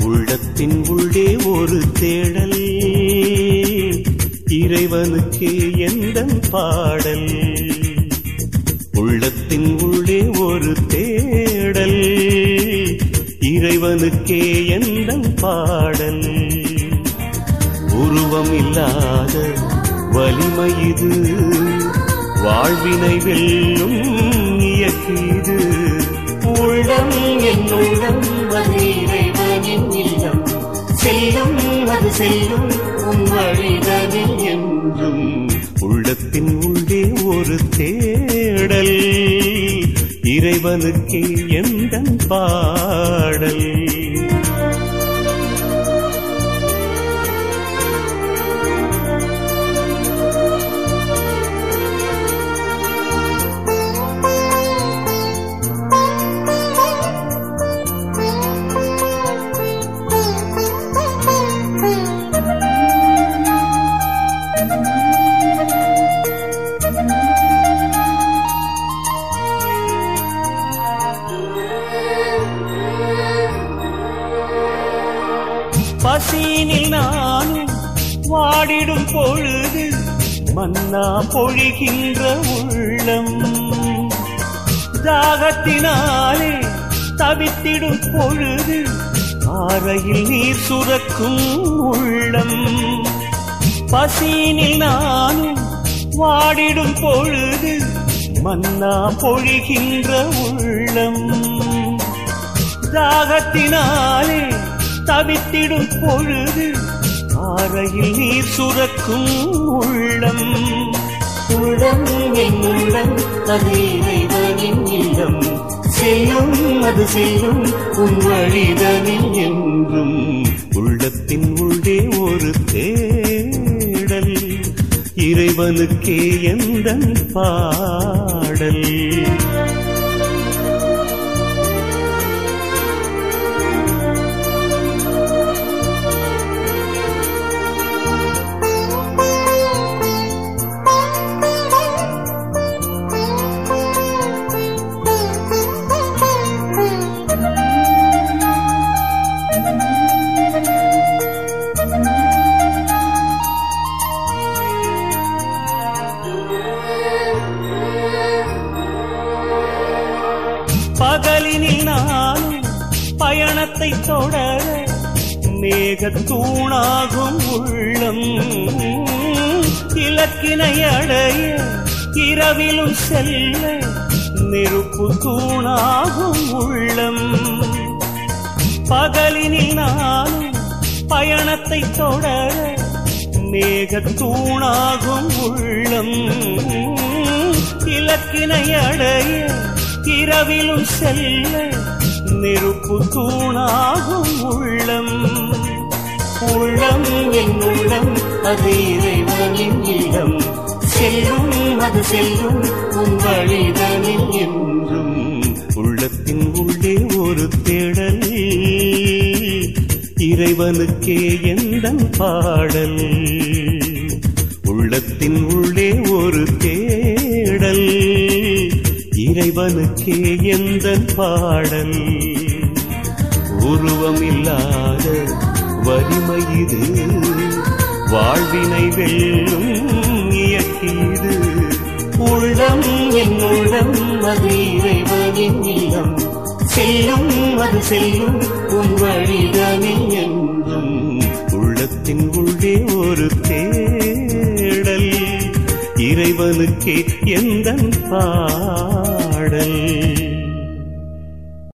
உள்ளத்தின் உள்ளே ஒரு தேடல் இறைவனுக்கே எந்தன் பாடல் உள்ளத்தின் உள்ளே ஒரு தேடல் இறைவனுக்கே எந்தன் பாடல் உருவம் இல்லாத வலிமை இது வாழ்வினை வெல்லும் இயக்கீது உள்ளம் என் உள்ளம் அது இறைவனின் இல்லம் செல்லும் அது செல்லும் உன் வழிதனில் என்றும் உள்ளத்தின் உள்ளே ஒரு தேடல் இறைவனுக்கே எந்தன் பாடல் பசியினில் நானும் வாடிடும் பொழுது மன்னா பொழிகின்ற உள்ளம் தாகத்தினாலே தவித்திடும் பொழுது ஆறையில் நீர் சுரக்கும் உள்ளம் பசியினில் நானும் வாடிடும் பொழுது மன்னா பொழிகின்ற உள்ளம் தாகத்தினாலே தவித்திடும் பொழுது ஆறையில் நீர் சுரக்கும் உள்ளம் உள்ளம் என் உள்ளம் அது இறைவனின் இல்லம் செல்லும் அது செல்லும் உன் வழிதனில் என்றும் உள்ளத்தின் உள்ளே ஒரு தேடல் இறைவனுக்கே எந்தன் பாடல் பகலினில் நானும் பயணத்தை தொடர மேகத்தூணாகும் உள்ளம் இலக்கினை அடைய இரவிலும் செல்ல நெருப்பு தூணாகும் உள்ளம் பகலினில் நானும் பயணத்தை தொடர மேகத்தூணாகும் உள்ளம் இலக்கினை அடைய இரவிலும் செல்ல நெருப்பு தூணாகும் உள்ளம் உள்ளம் என் உள்ளம் அது இறைவனின் இல்லம் செல்லும் அது செல்லும் உன் வழிதனில் என்றும் உள்ளத்தின் உள்ளே ஒரு தேடல் இறைவனுக்கே எந்தன் பாடல் உள்ளத்தின் உள்ளே ஒரு தேடல் இறைவனுக்கே எந்தன் பாடல் உருவம் இல்லாத வலிமை இது வாழ்வினை வெல்லும் இயக்கீது உள்ளம் என் உள்ளம் அது இறைவனின் இல்லம் செல்லும் அது செல்லும் உன் வழிதனில் என்றும் உள்ளத்தின் உள்ளே ஒரு தேடல் இறைவனுக்கே எந்தன் பா